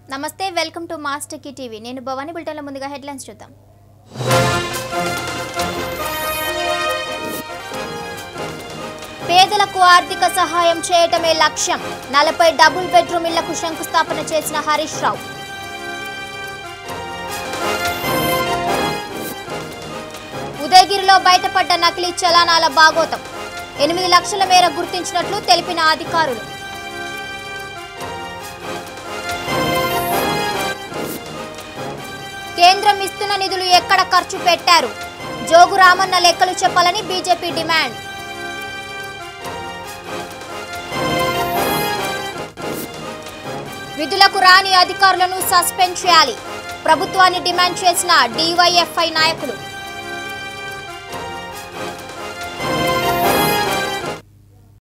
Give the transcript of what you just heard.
నమస్తే welcome to master కి TV నేను భవానీ బుల్టన్లో ముందుగా హెడ్లైన్స్ చూద్దాం పేదలకు ఆర్థిక సహాయం చేయటమే లక్ష్యం నలభై డబుల్ బెడ్రూమ్ ఇళ్లకు శంకుస్థాపన చేసిన హరీష్ రావు ఉదయగిరిలో బయటపడ్డ నకిలీ చలానాల బాగోతం ఎనిమిది లక్షల మేర గుర్తించినట్లు తెలిపిన అధికారులు కేంద్రం ఇస్తున్న నిధులు ఎక్కడ ఖర్చు పెట్టారు జోగు రామన్న లెక్కలు చెప్పాలని బీజేపీ డిమాండ్ విధులకు రాని అధికారులను సస్పెండ్ చేయాలి ప్రభుత్వాన్ని డిమాండ్ చేసిన డివైఎఫ్ఐ నాయకులు